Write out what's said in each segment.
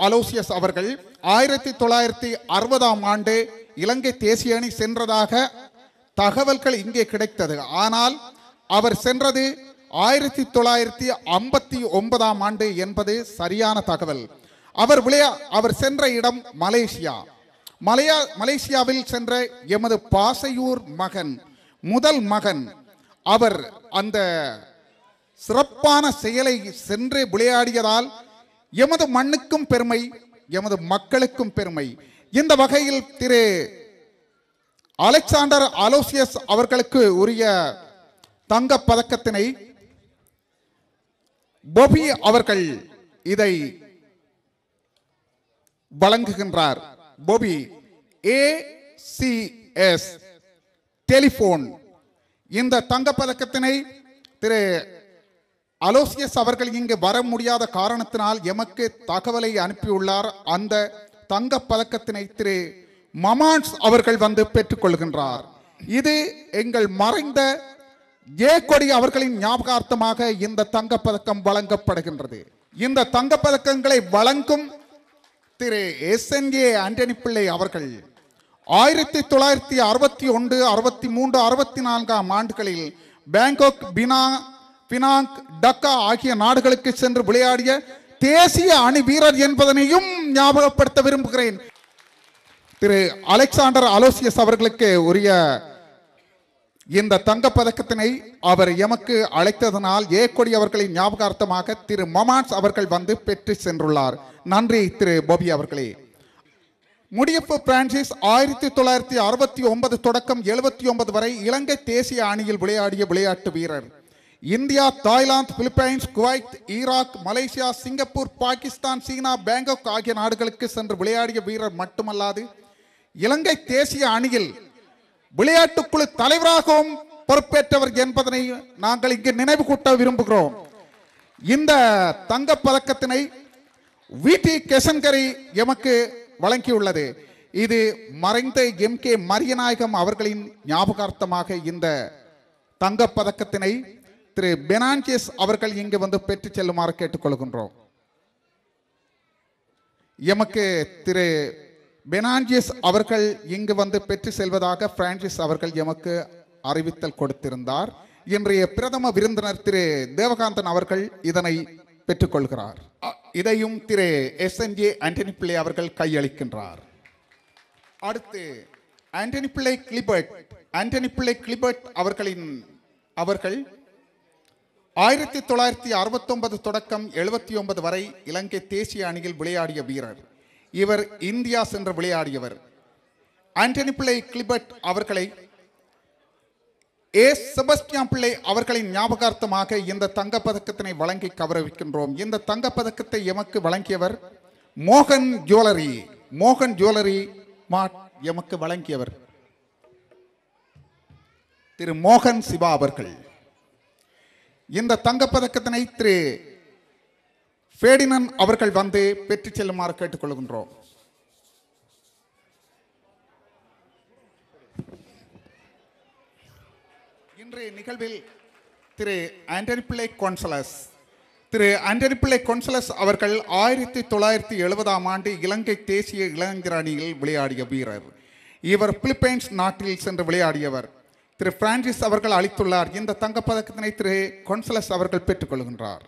Aloysius அவர்கள் ஆயிரத்தி தொள்ளாயிரத்தி அறுபதாம் ஆண்டு இலங்கை தேசிய அணி சென்றதாக தகவல்கள் இங்கே கிடைத்தது ஆனால் அவர் சென்றது ஆயிரத்தி தொள்ளாயிரத்தி ஐம்பத்தி ஒன்பதாம் ஆண்டு என்பது சரியான தகவல் அவர் விளையா அவர் சென்ற இடம் மலேசியா மலையா மலேசியாவில் சென்ற எமது பாசையூர் மகன் முதல் மகன் அவர் அந்த சிறப்பான செயலை சென்று விளையாடியதால் எமது மண்ணுக்கும் பெருமை எமது மக்களுக்கும் பெருமை இந்த வகையில் திரு அலெக்சாண்டர் அலோசியஸ் அவர்களுக்கு உரிய தங்கப் பதக்கத்தினை பொபி அவர்கள் இதை வழங்குகின்றார் Bobby A C S telephone இந்த தங்கப் பதக்கத்தினை திரு அலோசியஸ் அவர்கள் இங்கு வர முடியாத காரணத்தினால் எமக்கு தகவலை அனுப்பியுள்ளார் அந்த தங்கப் பதக்கத்தினை திரு மமான்ஸ் அவர்கள் வந்து பெற்றுக்கொள்கின்றார் இது எங்கள் மறைந்த ஏ கொடி அவர்களின் ஞாபகார்த்தமாக இந்த தங்கப் பதக்கம் வழங்கப்படுகின்றது இந்த தங்கப் பதக்கங்களை வழங்கும் திரு எஸ் என் ஏ ஆண்டனி பிள்ளை அவர்கள் ஆயிரத்தி தொள்ளாயிரத்தி அறுபத்தி ஒன்று அறுபத்தி மூன்று அறுபத்தி நான்காம் ஆண்டுகளில் பேங்காக் பினா பினாங் டக்கா ஆகிய நாடுகளுக்கு சென்று விளையாடிய தேசிய அணி வீரர் என்பதனையும் ஞாபகப்படுத்த விரும்புகிறேன் திரு அலெக்சாண்டர் அலோசியஸ் அவர்களுக்கு உரிய இந்த தங்கப் பதக்கத்தினை அவர் எமக்கு அழைத்ததனால் ஏ கொடி அவர்களின் ஞாபகார்த்தமாக திரு மொமான்ஸ் அவர்கள் வந்து பெற்று சென்றுள்ளார் நன்றி திரு போபி அவர்களே முடியப்பு பிரான்சிஸ் ஆயிரத்தி தொள்ளாயிரத்தி அறுபத்தி ஒன்பது தொடக்கம் எழுபத்தி ஒன்பது வரை இலங்கை தேசிய அணியில் விளையாடிய விளையாட்டு வீரர் India Thailand Philippines Kuwait Iraq Malaysia Singapore Pakistan சீனா பேங்காக் ஆகிய நாடுகளுக்கு சென்று விளையாடிய வீரர் மட்டுமல்லாது இலங்கை தேசிய அணியில் விளையாட்டுக்குழு தலைவராகவும் பொறுப்பேற்றவர் என்பதனை நாங்கள் இங்கு நினைவு கூட்ட விரும்புகிறோம் இந்த தங்கப் பதக்கத்தினை விடி கெசன்கரி எமக்கு வழங்கியுள்ளது இது மறைந்த எம் கே மரியநாயகம் அவர்களின் ஞாபகார்த்தமாக இந்த தங்கப் பதக்கத்தினை திரு பெனான்ஜியஸ் அவர்கள் இங்கு வந்து பெற்றுச் செல்லுமாறு கேட்டுக்கொள்கின்றோம் எமக்கு திரு பெனான்ஜியஸ் அவர்கள் இங்கு வந்து பெற்று செல்வதாக பிரான்சிஸ் அவர்கள் எமக்கு அறிவித்தல் கொடுத்திருந்தார் இன்றைய பிரதம விருந்தினர் திரு தேவகாந்தன் அவர்கள் இதனை பெற்றுக்கொள்கிறார் அ- இதையும் திரு S N J Antony Pillai அவர்கள் கையளிக்கின்றார் அடுத்து ஆண்டனி பிள்ளை கிளிபர்ட் ஆண்டனி பிள்ளை கிளிபர்ட் அவர்களின் அவர்கள் ஆயிரத்தி தொள்ளாயிரத்தி அறுபத்தொன்பது தொடக்கம் எழுபத்தி ஒன்பது வரை இலங்கை தேசிய அணியில் விளையாடிய வீரர் இவர் இந்தியா சென்று விளையாடியவர் ஆண்டனி பிள்ளை கிளிபர்ட் அவர்களை ஏ செபஸ்டியான் பிள்ளை அவர்களின் ஞாபகார்த்தமாக இந்த தங்கப்பதக்கத்தினை வழங்கி கௌரவிக்கின்றோம் இந்த தங்கப்பதக்கத்தை எமக்கு வழங்கியவர் மோகன் ஜுவல்லரி மோகன் ஜுவல்லரி மாட் எமக்கு வழங்கியவர் திரு மோகன் சிவா அவர்கள் இந்த தங்கப்பதக்கத்தினை திரு ஃபேடினன் அவர்கள் வந்து பெற்றுச் செல்லுமாறு கேட்டுக்கொள்கின்றோம் இன்றைய நிகழ்வில் திரு ஆண்டனி பிள்ளை கொன்சலஸ் திரு ஆண்டனி பிள்ளை கொன்சலஸ் அவர்கள் ஆயிரத்தி தொள்ளாயிரத்தி எழுபதாம் ஆண்டு இலங்கை தேசிய இளைஞர் அணியில் விளையாடிய வீரர் இவர் பிலிப்பைன்ஸ் நாட்டில் சென்று விளையாடியவர் திரு பிரான்சிஸ் அவர்கள் அளித்துள்ளார் இந்த தங்கப்பதக்கத்தினை திரு கொன்சலஸ் அவர்கள் பெற்றுக்கொள்கின்றார்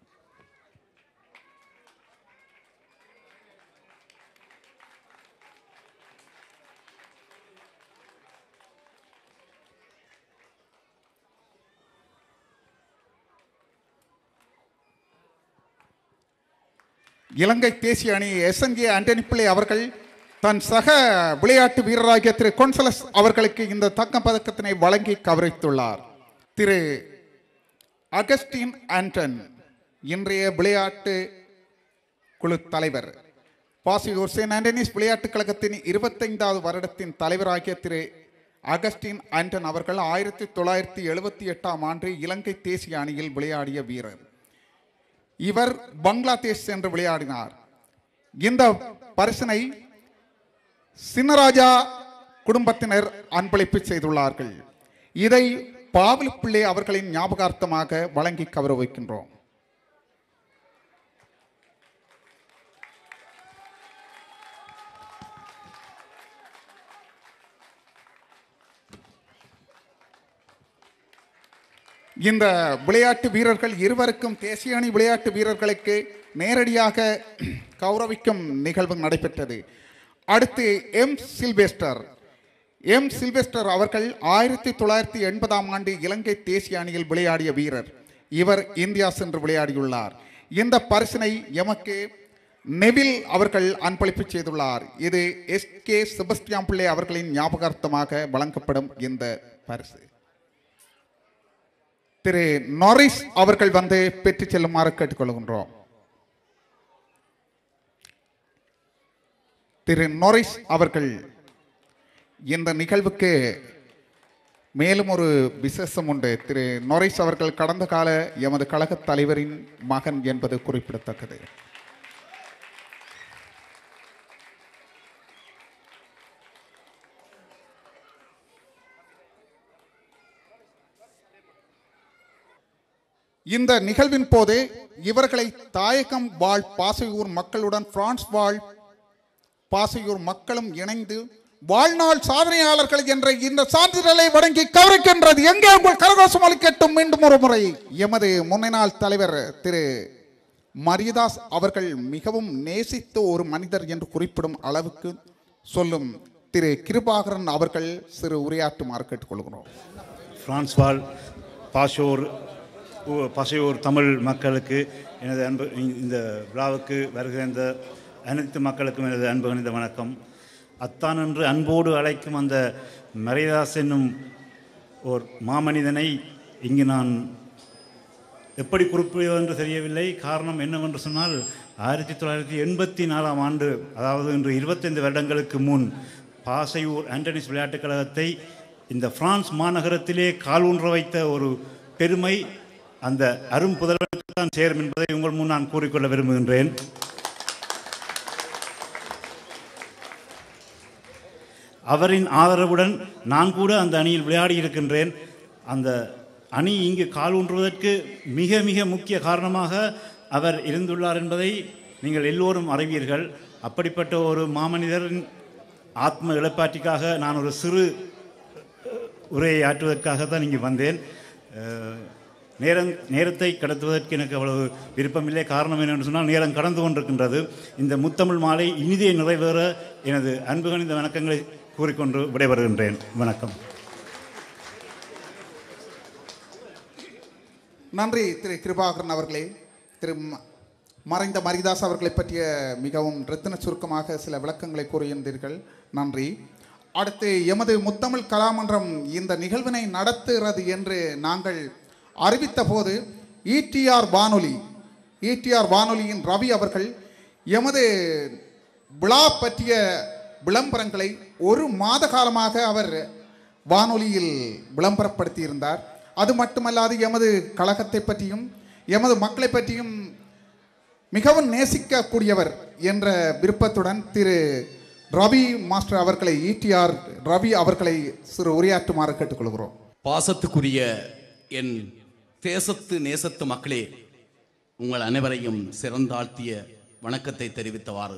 இலங்கை தேசிய அணி எஸ்என்ஜே ஆண்டனி பிள்ளை அவர்கள் தன் சக விளையாட்டு வீரராகிய திரு கொன்சலஸ் அவர்களுக்கு இந்த தங்கப் பதக்கத்தினை வழங்கி கௌரவித்துள்ளார் திரு அகஸ்டின் ஆண்டன் இன்றைய விளையாட்டு குழு தலைவர் பாசியூர் செயின்ட் ஆண்டனிஸ் விளையாட்டுக் கழகத்தின் இருபத்தைந்தாவது வருடத்தின் தலைவராகிய திரு அகஸ்டின் ஆண்டன் அவர்கள் ஆயிரத்தி தொள்ளாயிரத்தி எழுபத்தி எட்டாம் ஆண்டு இலங்கை தேசிய அணியில் விளையாடிய வீரர் இவர் பங்களாதேஷ் சென்று விளையாடினார் இந்த பரிசினை சின்னராஜா குடும்பத்தினர் அன்பளிப்பு செய்துள்ளார்கள் இதை பாவலி பிள்ளை அவர்களின் ஞாபகார்த்தமாக வழங்கி கௌரவிக்கின்றோம் இந்த விளையாட்டு வீரர்கள் இருவருக்கும் தேசிய அணி விளையாட்டு வீரர்களுக்கு நேரடியாக கௌரவிக்கும் நிகழ்வு நடைபெற்றது அடுத்து எம் சில்வெஸ்டர் எம் சில்வெஸ்டர் அவர்கள் ஆயிரத்தி தொள்ளாயிரத்தி எண்பதாம் ஆண்டு இலங்கை தேசிய அணியில் விளையாடிய வீரர் இவர் இந்தியா சென்று விளையாடியுள்ளார் இந்த பரிசினை எமக்கு நெவில் அவர்கள் அன்பளிப்பு செய்துள்ளார் இது எஸ் கே செபஸ்டியான் பிள்ளை அவர்களின் ஞாபகார்த்தமாக வழங்கப்படும் இந்த பரிசு திரு நொரிஸ் அவர்கள் வந்து பெற்றுச் செல்லுமாறு கேட்டுக்கொள்கின்றோம் திரு நொரிஸ் அவர்கள் இந்த நிகழ்வுக்கு மேலும் ஒரு விசேஷம் உண்டு திரு நொரிஸ் அவர்கள் கடந்த கால எமது கழகத் தலைவரின் மகன் என்பது குறிப்பிடத்தக்கது இந்த நிகழ்வின் போது இவர்களை தாயகம் வாழ் பாசையூர் மக்களுடன் பிரான்ஸ் வாழ் பாசையூர் மக்களும் இணைந்து வாழ்நாள் சாதனையாளர்கள் என்ற இந்த சான்றிதழை வழங்கி கவரிக்கின்றது எங்கே உங்கள் கரகோஷம் அளிக்கட்டும் மீண்டும் ஒரு முறை எமது முன்னாள் தலைவர் திரு மரியதாஸ் அவர்கள் மிகவும் நேசித்த ஒரு மனிதர் என்று குறிப்பிடும் அளவுக்கு சொல்லும் திரு கிருபாகரன் அவர்கள் சிறு உரையாற்றுமாறு கேட்டுக்கொள்கிறோம் பிரான்ஸ் வாழ் பாஷோர் உ- பசையூர் தமிழ் மக்களுக்கு எனது அன்பு இந்த விழாவுக்கு வருகின்ற அனைத்து மக்களுக்கும் எனது அன்பு கணித வணக்கம் அத்தான் என்று அன்போடு அழைக்கும் அந்த மரியாதாஸ் என்னும் ஓர் மாமனிதனை இங்கு நான் எப்படி குறிப்பிடுவது என்று தெரியவில்லை காரணம் என்னவென்று சொன்னால் ஆயிரத்தி தொள்ளாயிரத்தி எண்பத்தி நாலாம் ஆண்டு அதாவது இன்று இருபத்தைந்து வருடங்களுக்கு முன் பாசையூர் ஆண்டனிஸ் விளையாட்டுக் கழகத்தை இந்த பிரான்ஸ் மாநகரத்திலே காலூன்ற வைத்த ஒரு பெருமை அந்த அரும் புதல்வனுக்கு தான் சேரும் என்பதை உங்கள் முன் நான் கூறிக்கொள்ள விரும்புகின்றேன் அவரின் ஆதரவுடன் நான் கூட அந்த அணியில் விளையாடி இருக்கின்றேன் அந்த அணி இங்கு கால் ஊன்றுவதற்கு மிக மிக முக்கிய காரணமாக அவர் இருந்துள்ளார் என்பதை நீங்கள் எல்லோரும் அறிவீர்கள் அப்படிப்பட்ட ஒரு மாமனிதரின் ஆத்ம இழப்பாற்றிக்காக நான் ஒரு சிறு உரையை ஆற்றுவதற்காக தான் இங்கு வந்தேன் அஹ், நேரம் நேரத்தை கடத்துவதற்கு எனக்கு அவ்வளவு விருப்பமில்லை காரணம் என்னென்று சொன்னால் நேரம் கடந்து கொண்டிருக்கின்றது இந்த முத்தமிழ் மாலை இனிதே நிறைவேற எனது அன்பு கணித வணக்கங்களை கூறிக்கொண்டு விடைபெறுகின்றேன் வணக்கம் நன்றி திரு கிருபாகரன் அவர்களே திரு ம- மறைந்த மரிதாஸ் அவர்களை பற்றிய மிகவும் ரத்தின சுருக்கமாக சில விளக்கங்களை கூறியிருந்தீர்கள் நன்றி அடுத்து எமது முத்தமிழ் கலாமன்றம் இந்த நிகழ்வினை நடத்துகிறது என்று நாங்கள் அறிவித்த போது ஈடிஆர் வானொலி ஈடிஆர் வானொலியின் ரவி அவர்கள் எமது விழா பற்றிய விளம்பரங்களை ஒரு மாத காலமாக அவர் வானொலியில் விளம்பரப்படுத்தியிருந்தார் அது மட்டுமல்லாது எமது கழகத்தை பற்றியும் எமது மக்களை பற்றியும் மிகவும் நேசிக்கக்கூடியவர் என்ற விருப்பத்துடன் திரு ரவி மாஸ்டர் அவர்களை ஈடிஆர் ரவி அவர்களை சிறு உரையாற்றுமாறு கேட்டுக்கொள்கிறோம் பாசத்துக்குரிய என் தேசத்து நேசத்து மக்களே உங்கள் அனைவரையும் சிறந்தாழ்த்திய வணக்கத்தை தெரிவித்தவாறு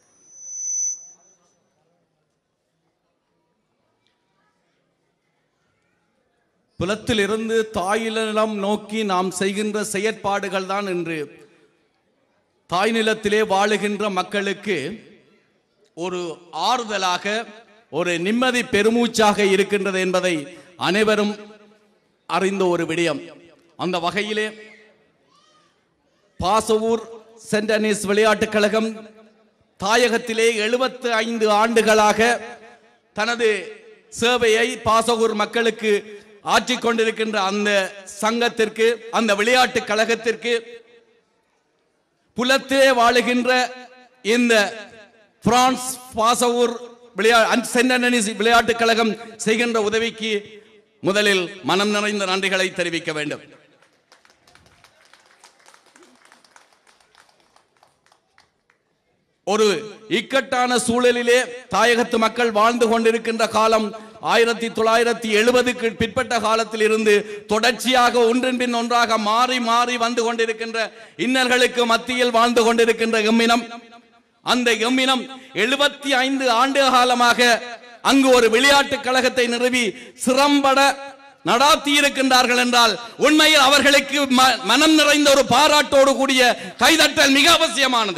புலத்திலிருந்து தாயிலம் நோக்கி நாம் செய்கின்ற செயற்பாடுகள் தான் என்று தாய் நிலத்திலே வாழுகின்ற மக்களுக்கு ஒரு ஆறுதலாக ஒரு நிம்மதி பெருமூச்சாக இருக்கின்றது என்பதை அனைவரும் அறிந்த ஒரு விடயம் அந்த வகையிலே பாசவூர் சென்ட் அனீஸ் விளையாட்டுக் கழகம் தாயகத்திலே எழுபத்து ஐந்து ஆண்டுகளாக தனது சேவையை பாசவூர் மக்களுக்கு ஆற்றிக் கொண்டிருக்கின்ற அந்த சங்கத்திற்கு அந்த விளையாட்டுக் கழகத்திற்கு புலத்திலே வாழுகின்ற இந்த பிரான்ஸ் பாசவூர் விளையா சென்ட் அனீஸ் விளையாட்டுக் கழகம் செய்கின்ற உதவிக்கு முதலில் மனம் நிறைந்த நன்றிகளை தெரிவிக்க வேண்டும் ஒரு இக்கட்டான சூழலிலே தாயகத்து மக்கள் வாழ்ந்து கொண்டிருக்கின்ற காலம் ஆயிரத்தி தொள்ளாயிரத்தி எழுபதுக்கு பிற்பட்ட காலத்தில் இருந்து தொடர்ச்சியாக ஒன்றின் பின் ஒன்றாக மாறி மாறி வந்து கொண்டிருக்கின்ற இன்னல்களுக்கு மத்தியில் வாழ்ந்து கொண்டிருக்கின்ற எம்மினம் அந்த எம்மினம் எழுபத்தி ஐந்து ஆண்டு காலமாக அங்கு ஒரு விளையாட்டு கழகத்தை நிறுவி சிறம்பட நடாத்தி இருக்கின்றார்கள் என்றால் உண்மையில் அவர்களுக்கு ம- மனம் நிறைந்த ஒரு பாராட்டோடு கூடிய கைதட்டல் மிக அவசியமானது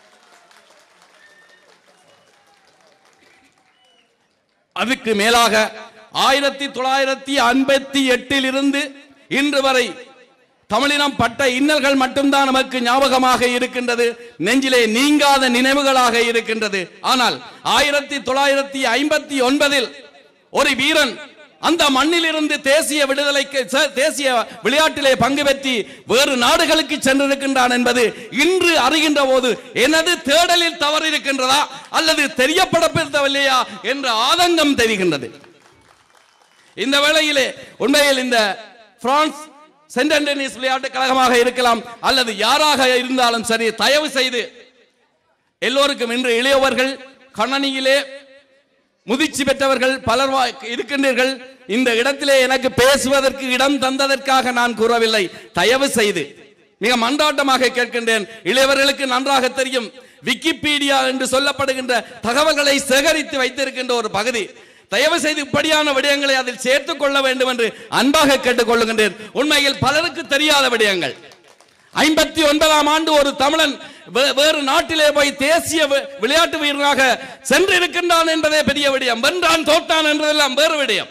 அதுக்கு மேலாக ஆயிரத்தி தொள்ளாயிரத்தி ஐம்பத்தி எட்டில் இருந்து இன்று வரை தமிழினம் பட்ட இன்னல்கள் மட்டும்தான் நமக்கு ஞாபகமாக இருக்கின்றது நெஞ்சிலே நீங்காத நினைவுகளாக இருக்கின்றது ஆனால் ஆயிரத்தி தொள்ளாயிரத்தி ஐம்பத்தி ஒன்பதில் ஒரு வீரன் அந்த மண்ணிலிருந்து தேசிய விடுதலைக்கு ச- தேசிய விளையாட்டிலே பங்கு பெற்றி வேறு நாடுகளுக்கு சென்றிருக்கின்றான் என்பது இன்று அறிகின்ற போது எனது தேடலில் தவறு இருக்கின்றதா அல்லது தெரியப்படவில்லையா என்ற ஆதங்கம் தெரிகின்றது இந்த வேளையிலே உண்மையில் இந்த பிரான்ஸ் சென்ட் ஆண்டனிஸ் விளையாட்டு கழகமாக இருக்கலாம் அல்லது யாராக இருந்தாலும் சரி தயவு செய்து எல்லோருக்கும் இன்று இளையவர்கள் கணனியிலே முதிர்ச்சி பெற்றவர்கள் பலர் வா- இருக்கின்றீர்கள் இந்த இடத்திலே எனக்கு பேசுவதற்கு இடம் தந்ததற்காக நான் கூறவில்லை தயவு செய்து மிக மன்றாட்டமாக கேட்கின்றேன் இளையவர்களுக்கு நன்றாக தெரியும் விக்கிபீடியா என்று சொல்லப்படுகின்ற தகவல்களை சேகரித்து வைத்திருக்கின்ற ஒரு பகுதி தயவு செய்து இப்படியான விடயங்களை அதில் சேர்த்துக் கொள்ள வேண்டும் என்று அன்பாக கேட்டுக் கொள்ளுகின்றேன் உண்மையில் பலருக்கு தெரியாத விடயங்கள் ஐம்பத்தி ஒன்பதாம் ஆண்டு ஒரு தமிழன் வே- வேறு நாட்டிலே போய் தேசிய வி- விளையாட்டு வீரராக சென்றிருக்கின்றான் என்பதே பெரிய விடயம் வென்றான் தோற்றான் என்பதெல்லாம் வேறு விடயம்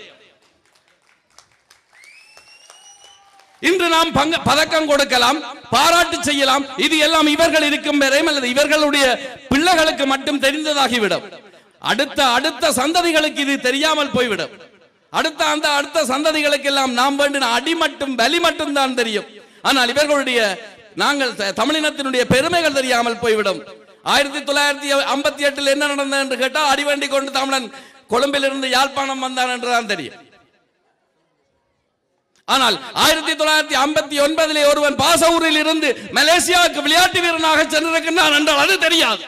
இன்று நாம் பங்க பதக்கம் கொடுக்கலாம் பாராட்டு செய்யலாம் இது எல்லாம் இவர்கள் இருக்கும் வரையும் அல்லது இவர்களுடைய பிள்ளைகளுக்கு மட்டும் தெரிந்ததாகிவிடும் அடுத்த அடுத்த சந்ததிகளுக்கு இது தெரியாமல் போய்விடும் அடுத்த அந்த அடுத்த சந்ததிகளுக்கு எல்லாம் நாம் வேண்டின அடி மட்டும் பலி மட்டும் தான் தெரியும் ஆனால் இவர்களுடைய நாங்கள் த- தமிழினத்தினுடைய பெருமைகள் தெரியாமல் போய்விடும் ஆயிரத்தி தொள்ளாயிரத்தி ஐம்பத்தி எட்டில் என்ன நடந்தது என்று கேட்டால் அடிவண்டி கொண்டு தமிழன் கொழும்பிலிருந்து யாழ்ப்பாணம் வந்தான் என்றுதான் தெரியும் ஆனால் ஆயிரத்தி தொள்ளாயிரத்தி ஐம்பத்தி ஒன்பதிலே ஒருவன் பாசவூரில் இருந்து மலேசியாவுக்கு விளையாட்டு வீரனாக சென்றிருக்கின்றான் என்றால் அது தெரியாது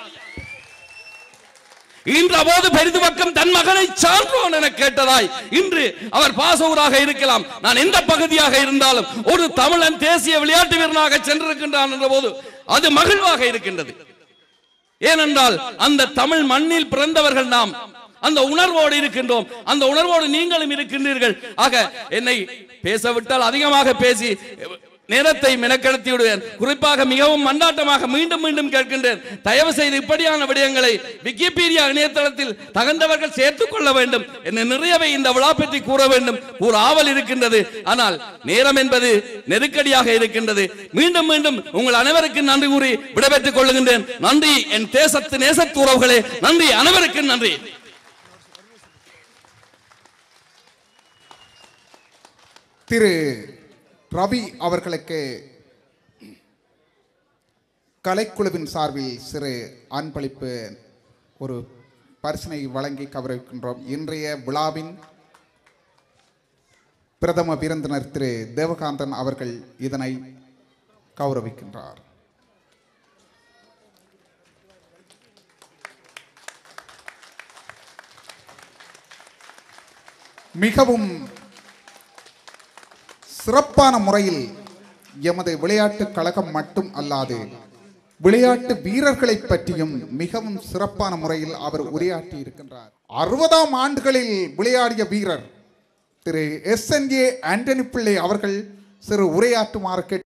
இன்ற போது பெரிது பக்கம் தன் மகனை சான்றோன் என கேட்டதாய் இன்று அவர் பாசவூராக இருக்கலாம் நான் எந்த பகுதியாக இருந்தாலும் ஒரு தமிழன் தேசிய விளையாட்டு வீரனாக சென்றிருக்கின்றான் என்ற போது அது மகிழ்வாக இருக்கின்றது ஏனென்றால் அந்த தமிழ் மண்ணில் பிறந்தவர்கள் நாம் அந்த உணர்வோடு இருக்கின்றோம் அந்த உணர்வோடு நீங்களும் இருக்கின்றீர்கள் ஆக என்னை பேச விட்டால் அதிகமாக பேசி நேரத்தை மெனக்கெடுத்தி விடுவேன் குறிப்பாக மிகவும் மண்டாட்டமாக மீண்டும் மீண்டும் கேட்கின்றேன் தயவு செய்து இப்படியான விடயங்களை விக்கிபீடியா இணையதளத்தில் தகுந்தவர்கள் சேர்த்துக் கொள்ள வேண்டும் என்ன நிறையவே இந்த விழா பற்றி கூற வேண்டும் ஒரு ஆவல் இருக்கின்றது ஆனால் நேரம் என்பது நெருக்கடியாக இருக்கின்றது மீண்டும் மீண்டும் உங்கள் அனைவருக்கும் நன்றி கூறி விடைபெற்றுக் கொள்ளுகின்றேன் நன்றி என் தேசத்து நேசத்து உறவுகளே நன்றி அனைவருக்கும் நன்றி திரு ரவி அவர்களுக்கு கலைக்குழுவின் சார்பில் சிறு அன்பளிப்பு ஒரு பரிசினை வழங்கி கௌரவிக்கின்றோம் இன்றைய விழாவின் பிரதம விருந்தினர் திரு தேவகாந்தன் அவர்கள் இதனை கௌரவிக்கின்றார் மிகவும் சிறப்பான முறையில் எமது விளையாட்டு கழகம் மட்டும் அல்லாது விளையாட்டு வீரர்களை பற்றியும் மிகவும் சிறப்பான முறையில் அவர் உரையாற்றி இருக்கின்றார் அறுபதாம் ஆண்டுகளில் விளையாடிய வீரர் திரு எஸ் என் ஏ ஆண்டனி பிள்ளை அவர்கள் சிறு உரையாற்றுமாறு கேட்டு